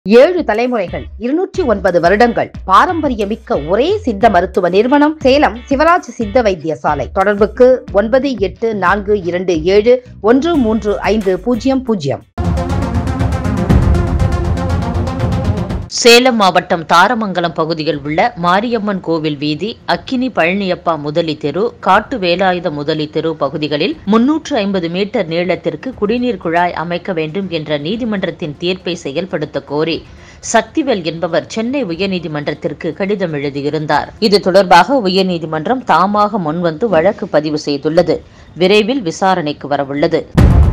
ஏழு தலைமுறைகள் இருநூற்றி ஒன்பது வருடங்கள் பாரம்பரியமிக்க ஒரே சித்த மருத்துவ நிறுவனம் சேலம் சிவராஜ் சித்த வைத்தியசாலை தொடர்புக்கு ஒன்பது எட்டு நான்கு இரண்டு ஏழு ஒன்று மூன்று ஐந்து பூஜ்ஜியம் பூஜ்ஜியம் சேலம் மாவட்டம் தாரமங்கலம் பகுதியில் உள்ள மாரியம்மன் கோவில் வீதி அக்கினி பழனியப்பா முதலி தெரு காட்டு வேலாயுத முதலி தெரு பகுதிகளில் முன்னூற்று ஐம்பது மீட்டர் நீளத்திற்கு குடிநீர் குழாய் அமைக்க வேண்டும் என்ற நீதிமன்றத்தின் தீர்ப்பை செயல்படுத்த கோரி சக்திவேல் என்பவர் சென்னை உயர்நீதிமன்றத்திற்கு கடிதம் எழுதியிருந்தார் இது தொடர்பாக உயர்நீதிமன்றம் தாமாக முன்வந்து வழக்கு பதிவு செய்துள்ளது விரைவில் விசாரணைக்கு வரவுள்ளது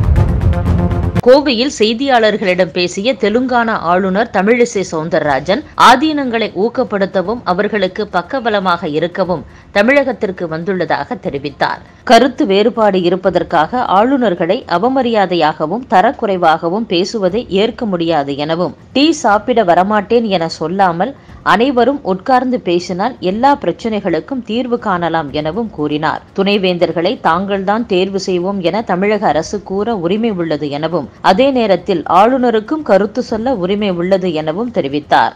கோவையில் செய்தியாளர்களிடம் பேசிய தெலுங்கானா ஆளுநர் தமிழிசை சவுந்தரராஜன் ஆதீனங்களை ஊக்கப்படுத்தவும் அவர்களுக்கு பக்கபலமாக இருக்கவும் தமிழகத்திற்கு வந்துள்ளதாக தெரிவித்தார் கருத்து வேறுபாடு இருப்பதற்காக ஆளுநர்களை அவமரியாதையாகவும் தரக்குறைவாகவும் பேசுவதை ஏற்க முடியாது எனவும் டீ சாப்பிட வரமாட்டேன் என சொல்லாமல் அனைவரும் உட்கார்ந்து பேசினால் எல்லா பிரச்சனைகளுக்கும் தீர்வு காணலாம் எனவும் கூறினார் துணைவேந்தர்களை தாங்கள்தான் தேர்வு செய்வோம் என தமிழக அரசு கூற உரிமை உள்ளது எனவும் அதே நேரத்தில் ஆளுநருக்கும் கருத்து சொல்ல உரிமை உள்ளது எனவும் தெரிவித்தார்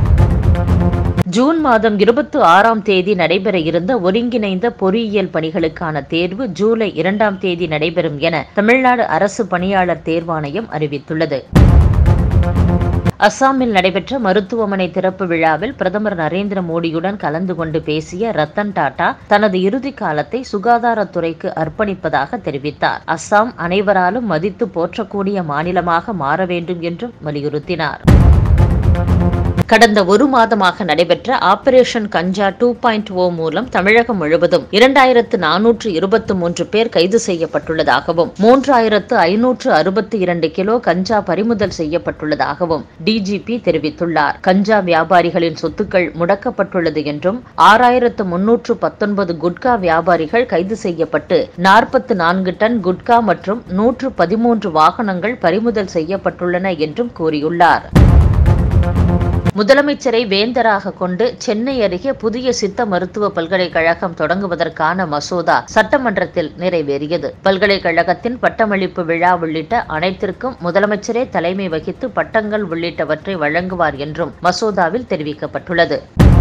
ஜூன் மாதம் இருபத்தி ஆறாம் தேதி நடைபெற இருந்த ஒருங்கிணைந்த பொறியியல் பணிகளுக்கான தேர்வு ஜூலை இரண்டாம் தேதி நடைபெறும் என தமிழ்நாடு அரசு பணியாளர் தேர்வாணையம் அறிவித்துள்ளது அஸ்ஸாமில் நடைபெற்ற மருத்துவமனை திறப்பு விழாவில் பிரதமர் நரேந்திர மோடியுடன் கலந்து கொண்டு பேசிய ரத்தன் டாடா தனது இறுதி காலத்தை சுகாதாரத்துறைக்கு அர்ப்பணிப்பதாக தெரிவித்தார் அஸ்ஸாம் அனைவராலும் மதித்து போற்றக்கூடிய மாநிலமாக மாற வேண்டும் என்றும் வலியுறுத்தினார் கடந்த ஒரு மாதமாக நடைபெற்ற operation Ganja two point O மூலம் தமிழகம் முழுவதும் இரண்டாயிரத்து நானூற்று இருபத்தி மூன்று பேர் கைது செய்யப்பட்டுள்ளதாகவும் மூன்றாயிரத்து ஐநூற்று அறுபத்தி இரண்டு கிலோ கஞ்சா பறிமுதல் செய்யப்பட்டுள்ளதாகவும் டிஜிபி தெரிவித்துள்ளார் கஞ்சா வியாபாரிகளின் சொத்துக்கள் முடக்கப்பட்டுள்ளது என்றும் ஆறாயிரத்து முன்னூற்று பத்தொன்பது குட்கா வியாபாரிகள் கைது செய்யப்பட்டு நாற்பத்து நான்கு டன் குட்கா மற்றும் நூற்று பதிமூன்று வாகனங்கள் பறிமுதல் செய்யப்பட்டுள்ளன என்றும் கூறியுள்ளார் முதலமைச்சரை வேந்தராக கொண்டு சென்னை அருகே புதிய சித்த மருத்துவ பல்கலைக்கழகம் தொடங்குவதற்கான மசோதா சட்டமன்றத்தில் நிறைவேறியது பல்கலைக்கழகத்தின் பட்டமளிப்பு விழா உள்ளிட்ட அனைத்திற்கும் முதலமைச்சரே தலைமை வகித்து பட்டங்கள் உள்ளிட்டவற்றை வழங்குவார் என்றும் மசோதாவில் தெரிவிக்கப்பட்டுள்ளது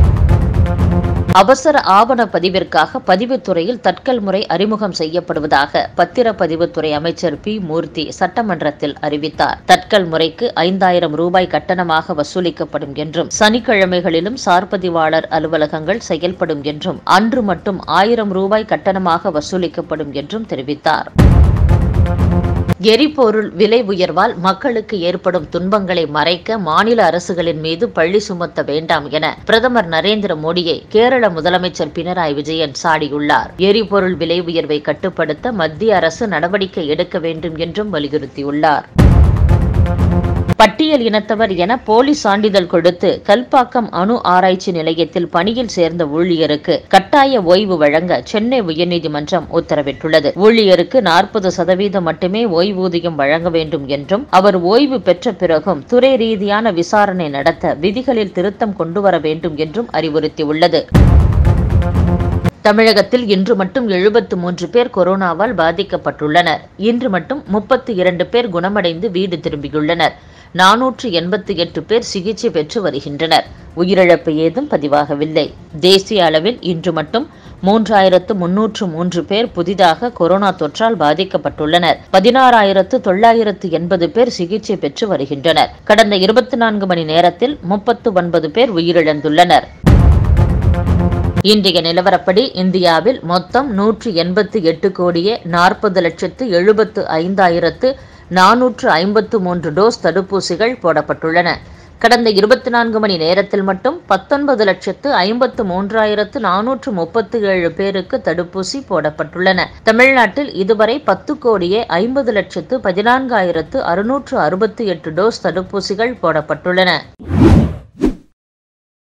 அவசர ஆவண பதிவிற்காக பதிவுத்துறையில் தட்கல் முறை அறிமுகம் செய்யப்படுவதாக பத்திரப்பதிவுத்துறை அமைச்சர் பி மூர்த்தி சட்டமன்றத்தில் அறிவித்தார் தட்கல் முறைக்கு ஐந்தாயிரம் ரூபாய் கட்டணமாக வசூலிக்கப்படும் என்றும் சனிக்கிழமைகளிலும் சார்பதிவாளர் அலுவலகங்கள் செயல்படும் என்றும் அன்று மட்டும் ஆயிரம் ரூபாய் கட்டணமாக வசூலிக்கப்படும் என்றும் தெரிவித்தார் எரிபொருள் விலை உயர்வால் மக்களுக்கு ஏற்படும் துன்பங்களை மறைக்க மாநில அரசுகளின் மீது பள்ளி சுமத்த வேண்டாம் என பிரதமர் நரேந்திர மோடியை கேரள முதலமைச்சர் பினராயி விஜயன் சாடியுள்ளார் எரிபொருள் விலை உயர்வை கட்டுப்படுத்த மத்திய அரசு நடவடிக்கை எடுக்க வேண்டும் என்றும் வலியுறுத்தியுள்ளார் பட்டியல் இனத்தவர் என போலி சான்றிதழ் கொடுத்து கல்பாக்கம் அணு ஆராய்ச்சி நிலையத்தில் பணியில் சேர்ந்த ஊழியருக்கு கட்டாய ஓய்வு வழங்க சென்னை உயர்நீதிமன்றம் உத்தரவிட்டுள்ளது ஊழியருக்கு நாற்பது சதவீதம் மட்டுமே ஓய்வூதியம் வழங்க வேண்டும் என்றும் அவர் ஓய்வு பெற்ற பிறகும் துறை ரீதியான விசாரணை நடத்த விதிகளில் திருத்தம் கொண்டுவர வேண்டும் என்றும் அறிவுறுத்தியுள்ளது தமிழகத்தில் இன்று மட்டும் எழுபத்து மூன்று பேர் கொரோனாவால் பாதிக்கப்பட்டுள்ளனர் இன்று மட்டும் முப்பத்து இரண்டு பேர் குணமடைந்து வீடு திரும்பியுள்ளனர் நானூற்று எண்பத்தி எட்டு பேர் சிகிச்சை பெற்று வருகின்றனர் உயிரிழப்பு ஏதும் பதிவாகவில்லை தேசிய அளவில் இன்று மட்டும் மூன்றாயிரத்து முன்னூற்று மூன்று பேர் புதிதாக கொரோனா தொற்றால் பாதிக்கப்பட்டுள்ளனர் பதினாறாயிரத்து தொள்ளாயிரத்து எண்பது பேர் சிகிச்சை பெற்று வருகின்றனர் கடந்த இருபத்தி நான்கு மணி நேரத்தில் முப்பத்து ஒன்பது பேர் உயிரிழந்துள்ளனர் இன்றைய நிலவரப்படி இந்தியாவில் மொத்தம் நூற்று எண்பத்தி எட்டு கோடியே நாற்பது லட்சத்து எழுபத்து ஐந்தாயிரத்து நானூற்று ஐம்பத்து மூன்று டோஸ் தடுப்பூசிகள் போடப்பட்டுள்ளன கடந்த இருபத்தி நான்கு மணி நேரத்தில் மட்டும் பத்தொன்பது லட்சத்து ஐம்பத்து மூன்றாயிரத்து நானூற்று முப்பத்து ஏழு பேருக்கு தடுப்பூசி போடப்பட்டுள்ளன தமிழ்நாட்டில் இதுவரை பத்து கோடியே ஐம்பது லட்சத்து பதினான்காயிரத்து அறுநூற்று அறுபத்தி எட்டு டோஸ் தடுப்பூசிகள் போடப்பட்டுள்ளன